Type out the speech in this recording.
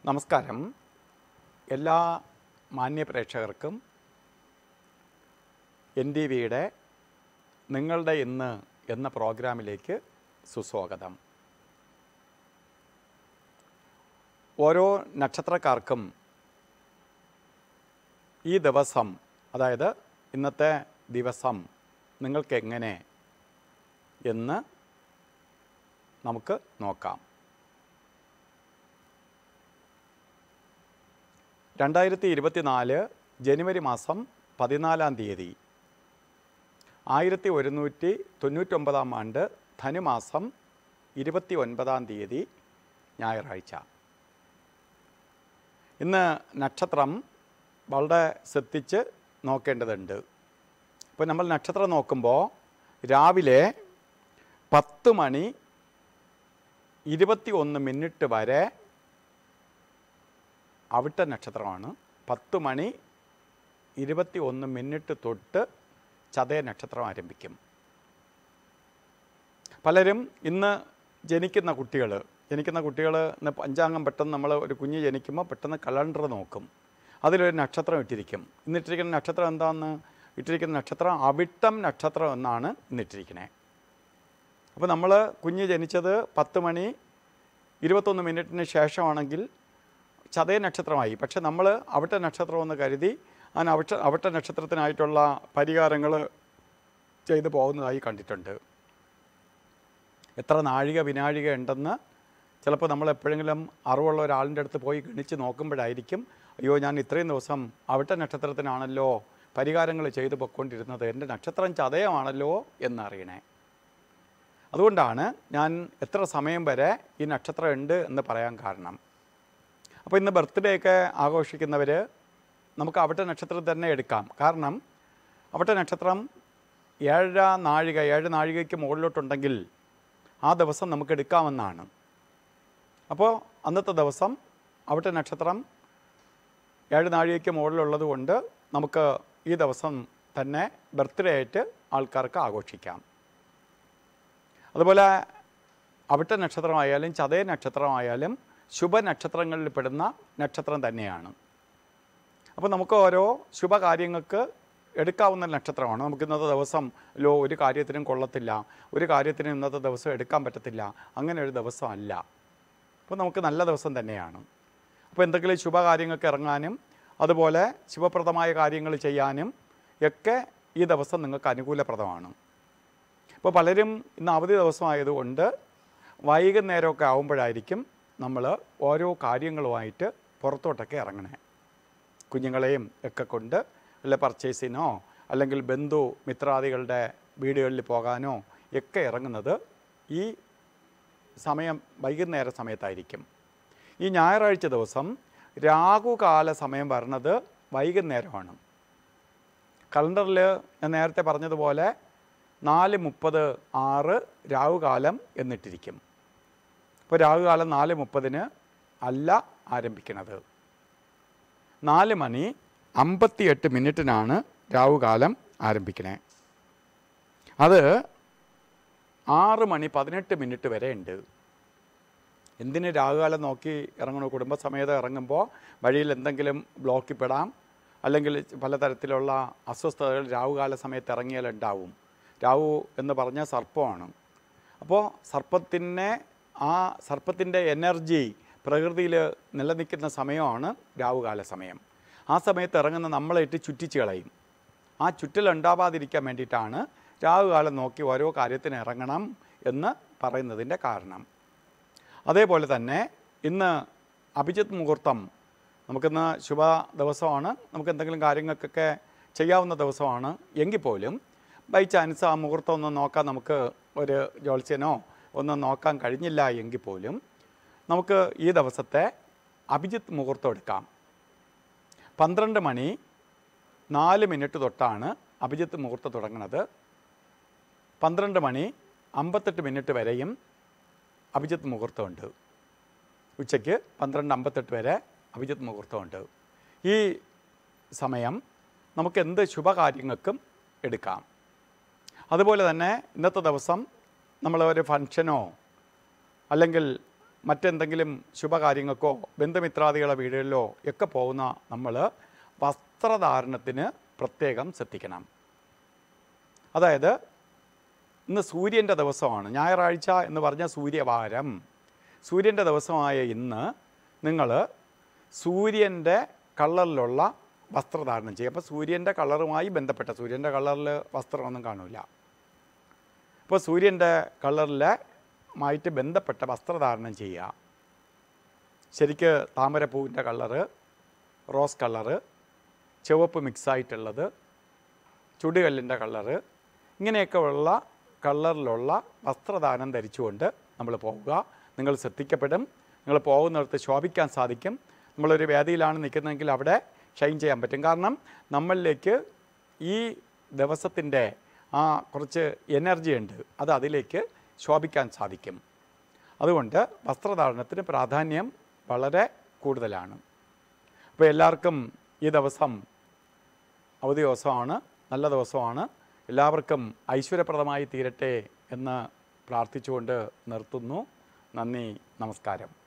നമസ്കാരം എല്ലാ മാന്യ പ്രേക്ഷകർക്കും എൻ ടി വിയുടെ നിങ്ങളുടെ ഇന്ന് എന്ന പ്രോഗ്രാമിലേക്ക് സുസ്വാഗതം ഓരോ നക്ഷത്രക്കാർക്കും ഈ ദിവസം അതായത് ഇന്നത്തെ ദിവസം നിങ്ങൾക്ക് എങ്ങനെ എന്ന് നമുക്ക് നോക്കാം രണ്ടായിരത്തി ഇരുപത്തിനാല് ജനുവരി മാസം പതിനാലാം തീയതി ആയിരത്തി ഒരുന്നൂറ്റി തൊണ്ണൂറ്റൊമ്പതാം ആണ്ട് ധനുമാസം ഇരുപത്തി ഒൻപതാം തീയതി ഞായറാഴ്ച ഇന്ന് നക്ഷത്രം വളരെ ശ്രദ്ധിച്ച് നോക്കേണ്ടതുണ്ട് ഇപ്പോൾ നമ്മൾ നക്ഷത്രം നോക്കുമ്പോൾ രാവിലെ പത്ത് മണി ഇരുപത്തി ഒന്ന് മിനിറ്റ് വരെ അവിട്ട നക്ഷത്രമാണ് പത്ത് മണി ഇരുപത്തി ഒന്ന് മിനിറ്റ് തൊട്ട് ചതയ നക്ഷത്രം ആരംഭിക്കും പലരും ഇന്ന് ജനിക്കുന്ന കുട്ടികൾ ജനിക്കുന്ന കുട്ടികൾ ഇന്ന് പഞ്ചാംഗം പെട്ടെന്ന് നമ്മൾ ഒരു കുഞ്ഞ് ജനിക്കുമ്പോൾ പെട്ടെന്ന് കലണ്ടർ നോക്കും അതിലൊരു നക്ഷത്രം ഇട്ടിരിക്കും ഇന്നിട്ടിരിക്കുന്ന നക്ഷത്രം എന്താണെന്ന് ഇട്ടിരിക്കുന്ന നക്ഷത്രം അവിട്ടം നക്ഷത്രം എന്നാണ് ഇന്നിട്ടിരിക്കുന്നത് അപ്പോൾ നമ്മൾ കുഞ്ഞ് ജനിച്ചത് പത്ത് മണി ഇരുപത്തൊന്ന് മിനിറ്റിന് ശേഷമാണെങ്കിൽ ചതയ നക്ഷത്രമായി പക്ഷെ നമ്മൾ അവിട്ട നക്ഷത്രം എന്ന് കരുതി ആ അവിട്ട അവിട്ട നക്ഷത്രത്തിനായിട്ടുള്ള പരിഹാരങ്ങൾ ചെയ്തു പോകുന്നതായി കണ്ടിട്ടുണ്ട് എത്ര നാഴിക വിനാഴിക ഉണ്ടെന്ന് ചിലപ്പോൾ നമ്മൾ എപ്പോഴെങ്കിലും അറിവുള്ള ഒരാളിൻ്റെ അടുത്ത് പോയി ഗണിച്ച് നോക്കുമ്പോഴായിരിക്കും അയ്യോ ഞാൻ ഇത്രയും ദിവസം അവിട്ട നക്ഷത്രത്തിനാണല്ലോ പരിഹാരങ്ങൾ ചെയ്തു പൊയ്ക്കൊണ്ടിരുന്നത് എൻ്റെ നക്ഷത്രം ചതയമാണല്ലോ എന്നറിയണേ അതുകൊണ്ടാണ് ഞാൻ എത്ര സമയം വരെ ഈ നക്ഷത്രം ഉണ്ട് എന്ന് പറയാൻ കാരണം അപ്പോൾ ഇന്ന് ബർത്ത്ഡേ ഒക്കെ ആഘോഷിക്കുന്നവർ നമുക്ക് അവിട്ട നക്ഷത്രം തന്നെ എടുക്കാം കാരണം അവിട്ട നക്ഷത്രം ഏഴര നാഴിക ഏഴ് നാഴികയ്ക്ക് മുകളിലോട്ടുണ്ടെങ്കിൽ ആ ദിവസം നമുക്ക് എടുക്കാമെന്നാണ് അപ്പോൾ അന്നത്തെ ദിവസം അവിട്ട നക്ഷത്രം ഏഴ് നാഴികയ്ക്ക് മുകളിലുള്ളത് കൊണ്ട് നമുക്ക് ഈ ദിവസം തന്നെ ബർത്ത്ഡേ ആയിട്ട് ആൾക്കാർക്ക് ആഘോഷിക്കാം അതുപോലെ അവിട്ട നക്ഷത്രമായാലും ചതയ നക്ഷത്രമായാലും ശുഭനക്ഷത്രങ്ങളിൽ പെടുന്ന നക്ഷത്രം തന്നെയാണ് അപ്പോൾ നമുക്ക് ഓരോ ശുഭകാര്യങ്ങൾക്ക് എടുക്കാവുന്ന നക്ഷത്രമാണ് നമുക്ക് ഇന്നത്തെ ദിവസം ലോ ഒരു കാര്യത്തിനും കൊള്ളത്തില്ല ഒരു കാര്യത്തിനും ഇന്നത്തെ ദിവസം എടുക്കാൻ പറ്റത്തില്ല അങ്ങനെ ഒരു ദിവസം അല്ല അപ്പോൾ നമുക്ക് നല്ല ദിവസം തന്നെയാണ് അപ്പോൾ എന്തെങ്കിലും ശുഭകാര്യങ്ങൾക്ക് ഇറങ്ങാനും അതുപോലെ ശുഭപ്രദമായ കാര്യങ്ങൾ ചെയ്യാനും ഒക്കെ ഈ ദിവസം നിങ്ങൾക്ക് അനുകൂലപ്രദമാണ് ഇപ്പോൾ പലരും ഇന്ന് അവധി ദിവസമായതുകൊണ്ട് വൈകുന്നേരമൊക്കെ ആകുമ്പോഴായിരിക്കും നമ്മൾ ഓരോ കാര്യങ്ങളുമായിട്ട് പുറത്തോട്ടൊക്കെ ഇറങ്ങണേ കുഞ്ഞുങ്ങളെയും ഒക്കെ കൊണ്ട് വല്ല പർച്ചേസിനോ അല്ലെങ്കിൽ ബന്ധു മിത്രാദികളുടെ വീടുകളിൽ പോകാനോ ഒക്കെ ഇറങ്ങുന്നത് ഈ സമയം വൈകുന്നേര സമയത്തായിരിക്കും ഈ ഞായറാഴ്ച ദിവസം രാഹുകാല സമയം വരണത് വൈകുന്നേരമാണ് കലണ്ടറിൽ ഞാൻ നേരത്തെ പറഞ്ഞതുപോലെ നാല് മുപ്പത് ആറ് രാഹുകാലം എന്നിട്ടിരിക്കും ഇപ്പോൾ രാഹുകാലം നാല് മുപ്പതിന് അല്ല ആരംഭിക്കുന്നത് നാല് മണി അമ്പത്തിയെട്ട് മിനിറ്റിനാണ് രാഹുകാലം ആരംഭിക്കണേ അത് ആറ് മണി പതിനെട്ട് മിനിറ്റ് വരെ ഉണ്ട് എന്തിന് രാഹുകാലം നോക്കി ഇറങ്ങണോ കുടുംബസമേതം ഇറങ്ങുമ്പോൾ വഴിയിൽ എന്തെങ്കിലും ബ്ലോക്കിൽ പെടാം അല്ലെങ്കിൽ പലതരത്തിലുള്ള അസ്വസ്ഥതകൾ രാഹുകാല സമയത്ത് ഇറങ്ങിയാൽ ഉണ്ടാവും രാഹു എന്ന് പറഞ്ഞ സർപ്പമാണ് അപ്പോൾ സർപ്പത്തിനെ ആ സർപ്പത്തിൻ്റെ എനർജി പ്രകൃതിയിൽ നിലനിൽക്കുന്ന സമയമാണ് രാവുകാല സമയം ആ സമയത്ത് ഇറങ്ങുന്ന നമ്മളെ ഇട്ട് ചുറ്റിച്ച് കളയും ആ ചുറ്റലുണ്ടാവാതിരിക്കാൻ വേണ്ടിയിട്ടാണ് രാവുകാലം നോക്കി ഓരോ കാര്യത്തിന് ഇറങ്ങണം എന്ന് പറയുന്നതിൻ്റെ കാരണം അതേപോലെ തന്നെ ഇന്ന് അഭിജിത്ത് മുഹൂർത്തം നമുക്കിന്ന് ശുഭ ദിവസമാണ് നമുക്ക് എന്തെങ്കിലും കാര്യങ്ങൾക്കൊക്കെ ചെയ്യാവുന്ന ദിവസമാണ് എങ്കിൽ പോലും ബൈ ചാൻസ് ആ മുഹൂർത്തം ഒന്ന് നോക്കാൻ നമുക്ക് ഒരു ജോത്സ്യനോ ഒന്നും നോക്കാൻ കഴിഞ്ഞില്ല എങ്കിൽ പോലും നമുക്ക് ഈ ദിവസത്തെ അഭിജിത്ത് മുഹൂർത്തം എടുക്കാം പന്ത്രണ്ട് മണി നാല് മിനിറ്റ് തൊട്ടാണ് അഭിജിത്ത് മുഹൂർത്തം തുടങ്ങുന്നത് പന്ത്രണ്ട് മണി അമ്പത്തെട്ട് മിനിറ്റ് വരെയും അഭിജിത്ത് മുഹൂർത്തമുണ്ട് ഉച്ചയ്ക്ക് പന്ത്രണ്ട് അമ്പത്തെട്ട് വരെ അഭിജിത്ത് മുഹൂർത്തമുണ്ട് ഈ സമയം നമുക്ക് എന്ത് ശുഭകാര്യങ്ങൾക്കും എടുക്കാം അതുപോലെ തന്നെ ഇന്നത്തെ ദിവസം നമ്മൾ ഒരു ഫങ്ഷനോ അല്ലെങ്കിൽ മറ്റെന്തെങ്കിലും ശുഭകാര്യങ്ങൾക്കോ ബന്ധുമിത്രാദികളുടെ വീടുകളിലോ ഒക്കെ പോകുന്ന നമ്മൾ വസ്ത്രധാരണത്തിന് പ്രത്യേകം ശ്രദ്ധിക്കണം അതായത് ഇന്ന് സൂര്യൻ്റെ ദിവസമാണ് ഞായറാഴ്ച എന്ന് പറഞ്ഞ സൂര്യവാരം സൂര്യൻ്റെ ദിവസമായ ഇന്ന് നിങ്ങൾ സൂര്യൻ്റെ കളറിലുള്ള വസ്ത്രധാരണം ചെയ്യുക അപ്പോൾ സൂര്യൻ്റെ കളറുമായി ബന്ധപ്പെട്ട സൂര്യൻ്റെ കളറിൽ വസ്ത്രമൊന്നും കാണില്ല അപ്പോൾ സൂര്യൻ്റെ കളറിലെ മായിട്ട് ബന്ധപ്പെട്ട വസ്ത്രധാരണം ചെയ്യുക ശരിക്ക് താമരപ്പൂവിൻ്റെ കളറ് റോസ് കളറ് ചുവപ്പ് മിക്സായിട്ടുള്ളത് ചുടുകല്ലിൻ്റെ കളറ് ഇങ്ങനെയൊക്കെ ഉള്ള കളറിലുള്ള വസ്ത്രദാനം ധരിച്ചുകൊണ്ട് നമ്മൾ പോവുക നിങ്ങൾ ശ്രദ്ധിക്കപ്പെടും നിങ്ങൾ പോകുന്നിടത്ത് ശോഭിക്കാൻ സാധിക്കും നമ്മളൊരു വേദിയിലാണ് നിൽക്കുന്നതെങ്കിൽ അവിടെ ഷൈൻ ചെയ്യാൻ പറ്റും കാരണം നമ്മളിലേക്ക് ഈ ദിവസത്തിൻ്റെ ആ കുറച്ച് എനർജി ഉണ്ട് അത് അതിലേക്ക് ശോഭിക്കാൻ സാധിക്കും അതുകൊണ്ട് വസ്ത്രധാരണത്തിന് പ്രാധാന്യം വളരെ കൂടുതലാണ് അപ്പോൾ എല്ലാവർക്കും ഈ ദിവസം അവധി ദിവസമാണ് നല്ല ദിവസമാണ് എല്ലാവർക്കും ഐശ്വര്യപ്രദമായി തീരട്ടെ എന്ന് പ്രാർത്ഥിച്ചുകൊണ്ട് നിർത്തുന്നു നന്ദി നമസ്കാരം